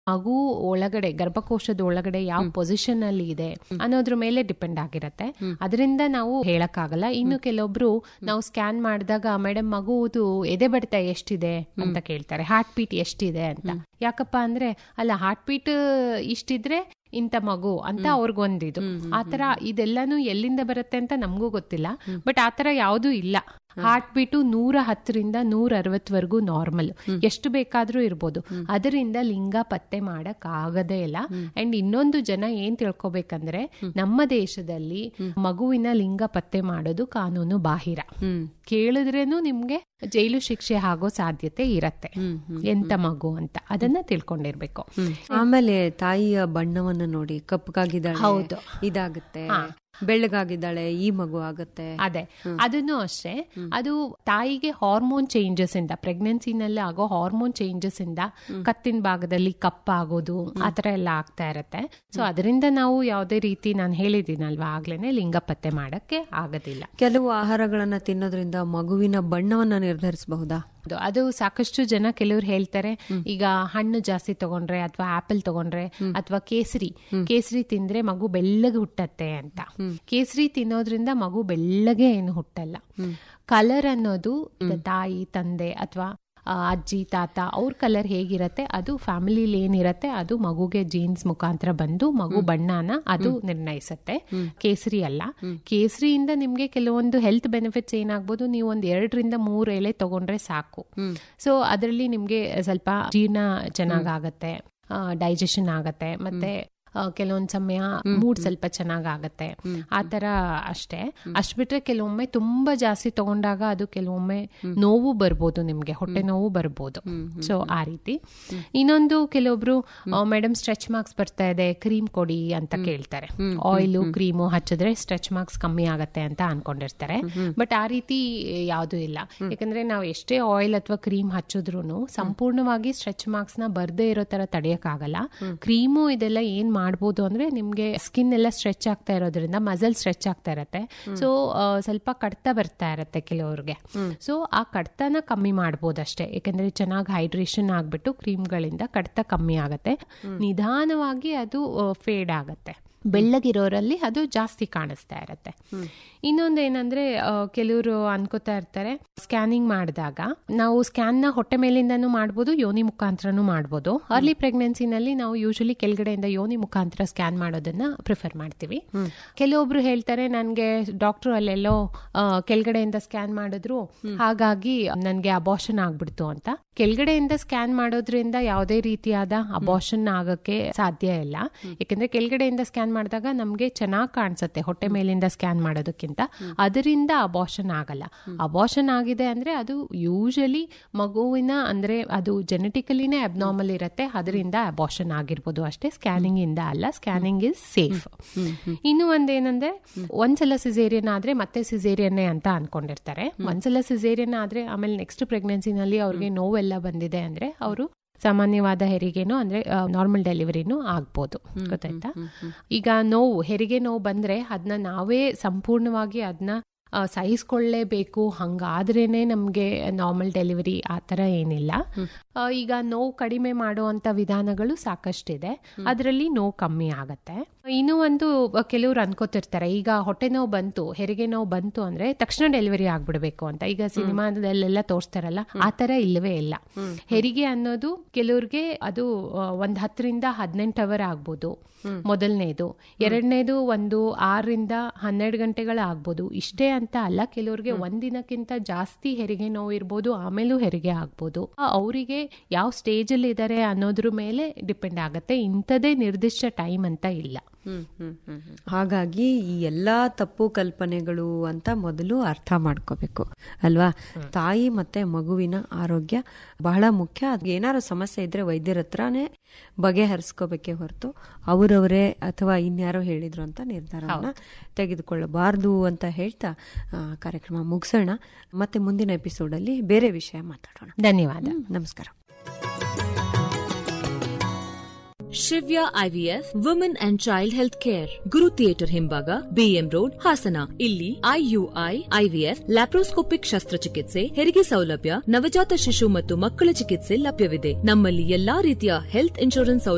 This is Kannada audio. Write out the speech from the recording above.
ಮಗು ಒಳಗಡೆ ಗರ್ಭಕೋಶದ ಒಳಗಡೆ ಯಾವ ಪೊಸಿಷನ್ ಅಲ್ಲಿ ಇದೆ ಅನ್ನೋದ್ರ ಮೇಲೆ ಡಿಪೆಂಡ್ ಆಗಿರತ್ತೆ ಅದರಿಂದ ನಾವು ಹೇಳಕ್ಕಾಗಲ್ಲ ಇನ್ನು ಕೆಲವೊಬ್ರು ನಾವು ಸ್ಕ್ಯಾನ್ ಮಾಡಿದಾಗ ಮೇಡಮ್ ಮಗುವುದು ಎದೆ ಬಡಿತ ಎಷ್ಟಿದೆ ಅಂತ ಕೇಳ್ತಾರೆ ಹಾರ್ಟ್ ಬೀಟ್ ಎಷ್ಟಿದೆ ಅಂತ ಯಾಕಪ್ಪ ಅಂದ್ರೆ ಅಲ್ಲ ಹಾರ್ಟ್ ಬೀಟ್ ಇಷ್ಟಿದ್ರೆ ಇಂಥ ಮಗು ಅಂತ ಅವ್ರಿಗೊಂದಿದು ಆತರ ಇದೆಲ್ಲಾನು ಎಲ್ಲಿಂದ ಬರುತ್ತೆ ಅಂತ ನಮಗೂ ಗೊತ್ತಿಲ್ಲ ಬಟ್ ಆತರ ಯಾವ್ದು ಇಲ್ಲ ಹಾರ್ಟ್ ಬೀಟು ನೂರ ಹತ್ತರಿಂದ ನೂರ ಅರವತ್ವರೆಗೂ ನಾರ್ಮಲ್ ಎಷ್ಟು ಬೇಕಾದ್ರೂ ಇರ್ಬೋದು ಅದರಿಂದ ಲಿಂಗ ಪತ್ತೆ ಮಾಡಕ್ ಆಗದೇ ಇಲ್ಲ ಅಂಡ್ ಇನ್ನೊಂದು ಜನ ಏನ್ ತಿಳ್ಕೊಬೇಕಂದ್ರೆ ನಮ್ಮ ದೇಶದಲ್ಲಿ ಮಗುವಿನ ಲಿಂಗ ಪತ್ತೆ ಮಾಡೋದು ಕಾನೂನು ಬಾಹಿರ ಕೇಳಿದ್ರೇನು ನಿಮ್ಗೆ ಜೈಲು ಶಿಕ್ಷೆ ಆಗೋ ಸಾಧ್ಯತೆ ಇರತ್ತೆ ಎಂತ ಮಗು ಅಂತ ಅದನ್ನ ತಿಳ್ಕೊಂಡಿರ್ಬೇಕು ಆಮೇಲೆ ತಾಯಿಯ ಬಣ್ಣವನ್ನ ನೋಡಿ ಕಪ್ಪಗಾಗಿದ್ದಾಳೆ ಹೌದು. ಇದಾಗುತ್ತೆ ಬೆಳ್ಳಗಾಗಿದ್ದಾಳೆ ಈ ಮಗು ಆಗುತ್ತೆ ಅದೇ ಅದನ್ನು ಅಷ್ಟೇ ಅದು ತಾಯಿಗೆ ಹಾರ್ಮೋನ್ ಚೇಂಜಸ್ ಇಂದ ಪ್ರೆಗ್ನೆನ್ಸಿನಲ್ಲಿ ಆಗೋ ಹಾರ್ಮೋನ್ ಚೇಂಜಸ್ ಇಂದ ಕತ್ತಿನ ಭಾಗದಲ್ಲಿ ಕಪ್ಪಾಗೋದು ಆತರ ಎಲ್ಲ ಆಗ್ತಾ ಇರತ್ತೆ ಸೊ ಅದರಿಂದ ನಾವು ಯಾವುದೇ ರೀತಿ ನಾನು ಹೇಳಿದ್ದೀನಲ್ವಾ ಆಗ್ಲೇನೆ ಲಿಂಗ ಪತ್ತೆ ಮಾಡಕ್ಕೆ ಆಗೋದಿಲ್ಲ ಕೆಲವು ಆಹಾರಗಳನ್ನ ತಿನ್ನೋದ್ರಿಂದ ಮಗುವಿನ ಬಣ್ಣವನ್ನ ನಿರ್ಧರಿಸಬಹುದಾ ಅದು- ಅದು ಸಾಕಷ್ಟು ಜನ ಕೆಲವ್ರು ಹೇಳ್ತಾರೆ ಈಗ ಹಣ್ಣು ಜಾಸ್ತಿ ತಗೊಂಡ್ರೆ ಅಥವಾ ಆಪಲ್ ತಗೊಂಡ್ರೆ ಅಥವಾ ಕೇಸರಿ ಕೇಸರಿ ತಿಂದ್ರೆ ಮಗು ಬೆಳ್ಳಗೆ ಹುಟ್ಟತ್ತೆ ಅಂತ ಕೇಸರಿ ತಿನ್ನೋದ್ರಿಂದ ಮಗು ಬೆಳ್ಳಗೆ ಏನು ಹುಟ್ಟಲ್ಲ ಕಲರ್ ಅನ್ನೋದು ಈಗ ತಾಯಿ ತಂದೆ ಅಥವಾ ಆ, ಅಜ್ಜಿ ತಾತ ಅವ್ರ ಕಲರ್ ಹೇಗಿರತ್ತೆ ಅದು ಫ್ಯಾಮಿಲಿಲಿ ಏನಿರತ್ತೆ ಅದು ಮಗುಗೆ ಜೀನ್ಸ್ ಮುಖಾಂತರ ಬಂದು ಮಗು ಬಣ್ಣನ ಅದು ನಿರ್ಣಯಿಸತ್ತೆ ಕೇಸರಿ ಅಲ್ಲ ಕೇಸರಿಯಿಂದ ನಿಮ್ಗೆ ಕೆಲವೊಂದು ಹೆಲ್ತ್ ಬೆನಿಫಿಟ್ಸ್ ಏನಾಗ್ಬೋದು ನೀವು ಒಂದ್ ಎರಡರಿಂದ ಮೂರು ಎಲೆ ತಗೊಂಡ್ರೆ ಸಾಕು ಸೊ ಅದರಲ್ಲಿ ನಿಮ್ಗೆ ಸ್ವಲ್ಪ ಜೀರ್ಣ ಚೆನ್ನಾಗಾಗತ್ತೆ ಡೈಜೆಷನ್ ಆಗತ್ತೆ ಮತ್ತೆ ಆ, ಕೆಲವೊಂದ್ ಸಮಯ ಮೂಡ್ ಸ್ವಲ್ಪ ಚೆನ್ನಾಗಾಗತ್ತೆ ಆ ತರ ಅಷ್ಟೇ ಅಷ್ಟ್ ಬಿಟ್ರೆ ಕೆಲವೊಮ್ಮೆ ತುಂಬಾ ಜಾಸ್ತಿ ತಗೊಂಡಾಗ ಅದು ಕೆಲವೊಮ್ಮೆ ನೋವು ಬರ್ಬೋದು ನಿಮ್ಗೆ ಹೊಟ್ಟೆ ನೋವು ಬರ್ಬೋದು ಸೊ ಆ ರೀತಿ ಇನ್ನೊಂದು ಕೆಲವೊಬ್ರು ಮೇಡಮ್ ಸ್ಟ್ರೆಚ್ ಮಾರ್ಕ್ಸ್ ಬರ್ತಾ ಇದೆ ಕ್ರೀಮ್ ಕೊಡಿ ಅಂತ ಕೇಳ್ತಾರೆ ಆಯಿಲು ಕ್ರೀಮು ಹಚ್ಚಿದ್ರೆ ಸ್ಟ್ರೆಚ್ ಮಾರ್ಕ್ಸ್ ಕಮ್ಮಿ ಆಗತ್ತೆ ಅಂತ ಅನ್ಕೊಂಡಿರ್ತಾರೆ ಬಟ್ ಆ ರೀತಿ ಯಾವುದು ಇಲ್ಲ ಯಾಕಂದ್ರೆ ನಾವು ಎಷ್ಟೇ ಆಯಿಲ್ ಅಥವಾ ಕ್ರೀಮ್ ಹಚ್ಚಿದ್ರು ಸಂಪೂರ್ಣವಾಗಿ ಸ್ಟ್ರೆಚ್ ಮಾರ್ಕ್ಸ್ ನ ಬರ್ದೇ ಇರೋ ತರ ತಡೆಯಕ್ಕಾಗಲ್ಲ ಕ್ರೀಮು ಇದೆಲ್ಲ ಏನ್ ಮಾಡ್ಬೋದು ಅಂದ್ರೆ ನಿಮ್ಗೆ ಸ್ಕಿನ್ ಎಲ್ಲ ಸ್ಟ್ರೆಚ್ ಆಗ್ತಾ ಇರೋದ್ರಿಂದ ಮಸಲ್ ಸ್ಟ್ರೆಚ್ ಆಗ್ತಾ ಇರತ್ತೆ ಸೊ ಸ್ವಲ್ಪ ಕಡ್ತ ಬರ್ತಾ ಇರತ್ತೆ ಕೆಲವ್ರಿಗೆ ಸೊ ಆ ಕಡ್ತನ ಕಮ್ಮಿ ಮಾಡ್ಬೋದಷ್ಟೇ ಯಾಕಂದ್ರೆ ಚೆನ್ನಾಗಿ ಹೈಡ್ರೇಷನ್ ಆಗ್ಬಿಟ್ಟು ಕ್ರೀಮ್ಗಳಿಂದ ಕಡ್ತ ಕಮ್ಮಿ ಆಗತ್ತೆ ನಿಧಾನವಾಗಿ ಅದು ಫೇಡ್ ಆಗತ್ತೆ ಬೆಳ್ಳಗಿರೋರಲ್ಲಿ ಅದು ಜಾಸ್ತಿ ಕಾಣಿಸ್ತಾ ಇರತ್ತೆ ಇನ್ನೊಂದು ಏನಂದ್ರೆ ಕೆಲವರು ಅನ್ಕೋತಾ ಇರ್ತಾರೆ ಸ್ಕ್ಯಾನಿಂಗ್ ಮಾಡಿದಾಗ ನಾವು ಸ್ಕ್ಯಾನ್ ನ ಹೊಟ್ಟೆ ಮೇಲಿಂದನೂ ಮಾಡ್ಬೋದು ಯೋನಿ ಮುಖಾಂತರನೂ ಮಾಡ್ಬೋದು ಅರ್ಲಿ ಪ್ರೆಗ್ನೆನ್ಸಿನಲ್ಲಿ ನಾವು ಯೂಶಲಿ ಕೆಳಗಡೆಯಿಂದ ಯೋನಿ ಮುಖಾಂತರ ಸ್ಕ್ಯಾನ್ ಮಾಡೋದನ್ನ ಪ್ರಿಫರ್ ಮಾಡ್ತೀವಿ ಕೆಲವೊಬ್ರು ಹೇಳ್ತಾರೆ ನನ್ಗೆ ಡಾಕ್ಟರ್ ಅಲ್ಲೆಲ್ಲೋ ಆ, ಕೆಳಗಡೆಯಿಂದ ಸ್ಕ್ಯಾನ್ ಮಾಡಿದ್ರು ಹಾಗಾಗಿ ನನ್ಗೆ ಅಬಾಷನ್ ಆಗ್ಬಿಡ್ತು ಅಂತ ಕೆಳಗಡೆಯಿಂದ ಸ್ಕ್ಯಾನ್ ಮಾಡೋದ್ರಿಂದ ಯಾವುದೇ ರೀತಿಯಾದ ಅಬಾಷನ್ ಆಗಕ್ಕೆ ಸಾಧ್ಯ ಇಲ್ಲ ಯಾಕಂದ್ರೆ ಕೆಳಗಡೆಯಿಂದ ಸ್ಕ್ಯಾನ್ ಮಾಡಿದಾಗ ನಮ್ಗೆ ಚೆನ್ನಾಗಿ ಕಾಣಿಸುತ್ತೆ ಹೊಟ್ಟೆ ಮೇಲಿಂದ ಸ್ಕ್ಯಾನ್ ಮಾಡೋದಕ್ಕಿಂತ ಅದರಿಂದ ಅಬಾಷನ್ ಆಗಲ್ಲ ಅಬಾಷನ್ ಆಗಿದೆ ಅಂದ್ರೆ ಅದು ಯೂಶಲಿ ಮಗುವಿನ ಅಂದ್ರೆ ಅದು ಜೆನೆಟಿಕಲಿನೇ ಅಬ್ನಾರ್ಮಲ್ ಇರತ್ತೆ ಅದರಿಂದ ಅಬಾಷನ್ ಆಗಿರ್ಬೋದು ಅಷ್ಟೇ ಸ್ಕ್ಯಾನಿಂಗ್ ಇಂದ ಅಲ್ಲ ಸ್ಕ್ಯಾನಿಂಗ್ ಇಸ್ ಸೇಫ್ ಇನ್ನು ಒಂದೇನಂದ್ರೆ ಒಂದ್ಸಲ ಸಿಸೇರಿಯನ್ ಆದ್ರೆ ಮತ್ತೆ ಸಿಸೇರಿಯನ್ನೇ ಅಂತ ಅನ್ಕೊಂಡಿರ್ತಾರೆ ಒಂದ್ಸಲ ಸಿಸೇರಿಯನ್ ಆದ್ರೆ ಆಮೇಲೆ ನೆಕ್ಸ್ಟ್ ಪ್ರೆಗ್ನೆನ್ಸಿನಲ್ಲಿ ಅವ್ರಿಗೆ ನೋವೆಲ್ಲ ಬಂದಿದೆ ಅಂದ್ರೆ ಅವರು ಸಾಮಾನ್ಯವಾದ ಹೆರಿಗೆನೋ ಅಂದ್ರೆ ನಾರ್ಮಲ್ ಡೆಲಿವರಿನೂ ಆಗ್ಬೋದು ಗೊತ್ತಾಯ್ತಾ ಈಗ ನೋವು ಹೆರಿಗೆ ನೋವು ಬಂದ್ರೆ ಅದನ್ನ ನಾವೇ ಸಂಪೂರ್ಣವಾಗಿ ಅದನ್ನ ಸಹಿಸ್ಕೊಳ್ಳೇಬೇಕು ಹಂಗಾದ್ರೇನೆ ನಮ್ಗೆ ನಾರ್ಮಲ್ ಡೆಲಿವರಿ ಆ ತರ ಏನಿಲ್ಲ ಆ, ಈಗ ನೋವು ಕಡಿಮೆ ಮಾಡುವಂತ ವಿಧಾನಗಳು ಸಾಕಷ್ಟಿದೆ ಅದರಲ್ಲಿ ನೋವು ಕಮ್ಮಿ ಆಗತ್ತೆ ಇನ್ನೂ ಒಂದು ಕೆಲವ್ರು ಅನ್ಕೋತಿರ್ತಾರೆ ಈಗ ಹೊಟ್ಟೆ ನೋವು ಬಂತು ಹೆರಿಗೆ ನೋವು ಬಂತು ಅಂದ್ರೆ ತಕ್ಷಣ ಡೆಲಿವರಿ ಆಗ್ಬಿಡ್ಬೇಕು ಅಂತ ಈಗ ಸಿನಿಮಾದಲ್ಲೆಲ್ಲ ತೋರಿಸ್ತಾರಲ್ಲ ಆ ತರ ಇಲ್ಲವೇ ಇಲ್ಲ ಹೆರಿಗೆ ಅನ್ನೋದು ಕೆಲವ್ರಿಗೆ ಅದು ಆ, ಒಂದ್ ಹತ್ತರಿಂದ ಹದಿನೆಂಟು ಅವರ್ ಆಗ್ಬೋದು ಮೊದಲನೇದು ಎರಡನೇದು ಒಂದು ಆರರಿಂದ ಹನ್ನೆರಡು ಗಂಟೆಗಳ ಆಗ್ಬೋದು ಇಷ್ಟೇ ಅಂತ ಅಲ್ಲ ಕೆಲವ್ರಿಗೆ ಒಂದಿನಕ್ಕಿಂತ ಜಾಸ್ತಿ ಹೆರಿಗೆ ನೋವು ಇರ್ಬೋದು ಆಮೇಲೂ ಹೆರಿಗೆ ಆಗ್ಬೋದು ಅವರಿಗೆ ಯಾವ ಸ್ಟೇಜ್ ಅಲ್ಲಿ ಇದ್ದಾರೆ ಅನ್ನೋದ್ರ ಮೇಲೆ ಡಿಪೆಂಡ್ ಆಗತ್ತೆ ಇಂಥದೇ ನಿರ್ದಿಷ್ಟ ಟೈಮ್ ಅಂತ ಇಲ್ಲ ಹಾಗಾಗಿ ಈ ಎಲ್ಲಾ ತಪ್ಪು ಕಲ್ಪನೆಗಳು ಅಂತ ಮೊದಲು ಅರ್ಥ ಮಾಡ್ಕೋಬೇಕು ಅಲ್ವಾ ತಾಯಿ ಮತ್ತೆ ಮಗುವಿನ ಆರೋಗ್ಯ ಬಹಳ ಮುಖ್ಯ ಅದ್ ಏನಾದ್ರು ಸಮಸ್ಯೆ ಇದ್ರೆ ವೈದ್ಯರ ಹತ್ರನೇ ಬಗೆಹರಿಸ್ಕೋಬೇಕೇ ಹೊರತು ಅವರವರೇ ಅಥವಾ ಇನ್ಯಾರೋ ಹೇಳಿದ್ರು ಅಂತ ನಿರ್ಧಾರವನ್ನ ತೆಗೆದುಕೊಳ್ಳಬಾರ್ದು ಅಂತ ಹೇಳ್ತಾ ಆ, ಕಾರ್ಯಕ್ರಮ ಮುಗಿಸೋಣ ಮತ್ತೆ ಮುಂದಿನ ಎಪಿಸೋಡ್ ಅಲ್ಲಿ ಬೇರೆ ವಿಷಯ ಮಾತಾಡೋಣ ಧನ್ಯವಾದ ನಮಸ್ಕಾರ Shivya IVF women and child health care Guru theatre ಹಿಂಭಾಗ ಬಿಎಂ ರೋಡ್ ಹಾಸನ ಇಲ್ಲಿ ಐಯುಐ ಐವಿಎಫ್ ಲ್ಯಾಪ್ರೋಸ್ಕೋಪಿಕ್ ಶಸ್ತ್ರಚಿಕಿತ್ಸೆ ಹೆರಿಗೆ ಸೌಲಭ್ಯ ನವಜಾತ ಶಿಶು ಮತ್ತು ಮಕ್ಕಳ ಚಿಕಿತ್ಸೆ ಲಭ್ಯವಿದೆ ನಮ್ಮಲ್ಲಿ ಎಲ್ಲಾ ರೀತಿಯ ಹೆಲ್ತ್ ಇನ್ಶೂರೆನ್ಸ್ ಸೌಲಭ್ಯ